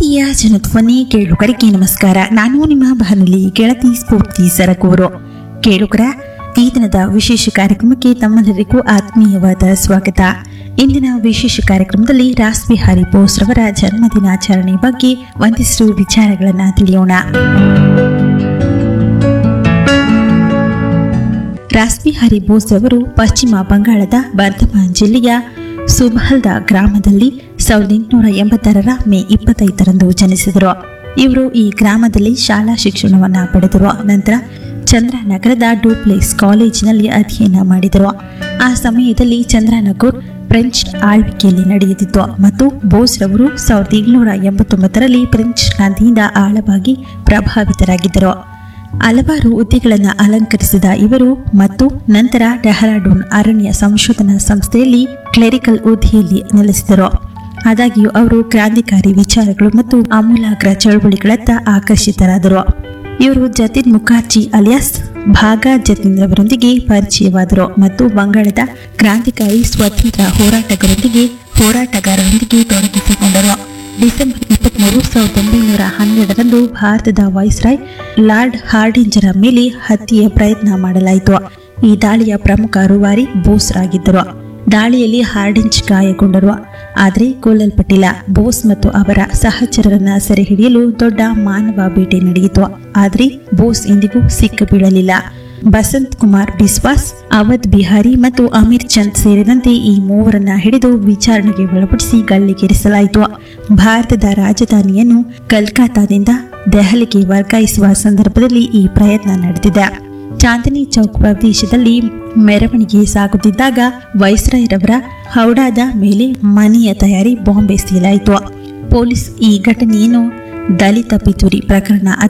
ಪ್ರೀತಿಯ ಜನಧ್ವನಿ ಕೇಳುಗರಿಗೆ ನಮಸ್ಕಾರ ನಾನು ನಿಮ್ಮ ಬಾನುಲಿ ಗೆಳತಿ ಸ್ಫೂರ್ತಿ ಸರಕೂರು ಕೇಳುಗರ ಈ ದಿನದ ವಿಶೇಷ ಕಾರ್ಯಕ್ರಮಕ್ಕೆ ತಮ್ಮೆಲ್ಲರಿಗೂ ಆತ್ಮೀಯವಾದ ಸ್ವಾಗತ ಇಂದಿನ ವಿಶೇಷ ಕಾರ್ಯಕ್ರಮದಲ್ಲಿ ರಾಸ್ ಬಿಹಾರಿ ಬೋಸ್ ರವರ ಜನ್ಮದಿನಾಚರಣೆ ಬಗ್ಗೆ ಒಂದಿಷ್ಟು ವಿಚಾರಗಳನ್ನು ತಿಳಿಯೋಣ ರಾಸ್ಬಿಹಾರಿ ಬೋಸ್ ಅವರು ಪಶ್ಚಿಮ ಬಂಗಾಳದ ಬರ್ಧಮಾನ್ ಜಿಲ್ಲೆಯ ಸುಬಹಲ್ದ ಗ್ರಾಮದಲ್ಲಿ ಸಾವಿರದ ಎಂಟುನೂರ ಎಂಬತ್ತಾರರ ಮೇ ಇಪ್ಪತ್ತೈದರಂದು ಜನಿಸಿದರು ಇವರು ಈ ಗ್ರಾಮದಲ್ಲಿ ಶಾಲಾ ಶಿಕ್ಷಣವನ್ನ ಪಡೆದರು ನಂತರ ಚಂದ್ರನಗರದ ಡೂಪ್ಲೆಕ್ಸ್ ಕಾಲೇಜಿನಲ್ಲಿ ಅಧ್ಯಯನ ಮಾಡಿದರು ಆ ಸಮಯದಲ್ಲಿ ಚಂದ್ರನಗರ್ ಫ್ರೆಂಚ್ ಆಳ್ವಿಕೆಯಲ್ಲಿ ನಡೆಯುತ್ತಿತ್ತು ಮತ್ತು ಬೋಸ್ ರವರು ಸಾವಿರದ ಏಳುನೂರ ಎಂಬತ್ತೊಂಬತ್ತರಲ್ಲಿ ಫ್ರೆಂಚ್ ಕ್ರಾಂತಿಯಿಂದ ಆಳವಾಗಿ ಪ್ರಭಾವಿತರಾಗಿದ್ದರು ಹಲವಾರು ಹುದ್ದೆಗಳನ್ನು ಅಲಂಕರಿಸಿದ ಇವರು ಮತ್ತು ನಂತರ ಡೆಹ್ರಾಡೂನ್ ಅರಣ್ಯ ಸಂಶೋಧನಾ ಸಂಸ್ಥೆಯಲ್ಲಿ ಕ್ಲೆರಿಕಲ್ ಹುದ್ದೆಯಲ್ಲಿ ನೆಲೆಸಿದರು ಆದಾಗ್ಯೂ ಅವರು ಕ್ರಾಂತಿಕಾರಿ ವಿಚಾರಗಳು ಮತ್ತು ಆಮೂಲಾಗ್ರ ಚಳವಳಿಗಳತ್ತ ಆಕರ್ಷಿತರಾದರು ಇವರು ಜತಿನ್ ಮುಖರ್ಜಿ ಅಲಿಯಾಸ್ ಭಾಗಾ ಜತಿನ್ ರವರೊಂದಿಗೆ ಪರಿಚಯವಾದರು ಮತ್ತು ಬಂಗಾಳದ ಕ್ರಾಂತಿಕಾರಿ ಸ್ವಾತಂತ್ರ್ಯ ಹೋರಾಟಗಾರರೊಂದಿಗೆ ಹೋರಾಟಗಾರರೊಂದಿಗೆ ತೊಡಗಿಸಿಕೊಂಡರು ಡಿಸೆಂಬರ್ ಇಪ್ಪತ್ಮೂರು ಸಾವಿರದ ಒಂಬೈನೂರ ಹನ್ನೆರಡರಂದು ಭಾರತದ ವೈಸ್ರಾಯ್ ಲಾರ್ಡ್ ಹಾರ್ಡಿಂಜರ ಮೇಲೆ ಹತ್ಯೆಯ ಪ್ರಯತ್ನ ಮಾಡಲಾಯಿತು ಈ ದಾಳಿಯ ಪ್ರಮುಖ ರೂವಾರಿ ಬೋಸ್ರಾಗಿದ್ದರು ದಾಳಿಯಲ್ಲಿ ಹಾರ್ಡಿಂಜ್ ಗಾಯಗೊಂಡರು ಆದರೆ ಕೊಲ್ಲಲ್ಪಟ್ಟಿಲ್ಲ ಬೋಸ್ ಮತ್ತು ಅವರ ಸಹಚರರನ್ನ ಸೆರೆ ಹಿಡಿಯಲು ದೊಡ್ಡ ಮಾನವ ಬೇಟೆ ನಡೆಯಿತು ಆದರೆ ಬೋಸ್ ಇಂದಿಗೂ ಸಿಕ್ಕ ಬೀಳಲಿಲ್ಲ ಬಸಂತ್ ಕುಮಾರ್ ಬಿಸ್ವಾಸ್ ಅವಧ್ ಬಿಹಾರಿ ಮತ್ತು ಅಮೀರ್ ಚಂದ್ ಸೇರಿದಂತೆ ಈ ಮೂವರನ್ನ ಹಿಡಿದು ವಿಚಾರಣೆಗೆ ಒಳಪಡಿಸಿ ಗಲ್ಲಿಗೇರಿಸಲಾಯಿತು ಭಾರತದ ರಾಜಧಾನಿಯನ್ನು ಕಲ್ಕತ್ತಾದಿಂದ ದೆಹಲಿಗೆ ವರ್ಗಾಯಿಸುವ ಸಂದರ್ಭದಲ್ಲಿ ಈ ಪ್ರಯತ್ನ ನಡೆದಿದೆ ಚಾಂದಿನಿ ಚೌಕ್ ಪ್ರದೇಶದಲ್ಲಿ ಮೆರವಣಿಗೆ ಸಾಗುತ್ತಿದ್ದಾಗ ವೈಸ್ರಾಯ್ರವರ ಹೌಡಾದ ಮೇಲೆ ಮನೆಯ ತಯಾರಿ ಬಾಂಬೆ ಸೀಲಾಯಿತು ಪೊಲೀಸ್ ಈ ಘಟನೆಯನ್ನು ದಲಿತ ಪಿತೂರಿ ಪ್ರಕರಣ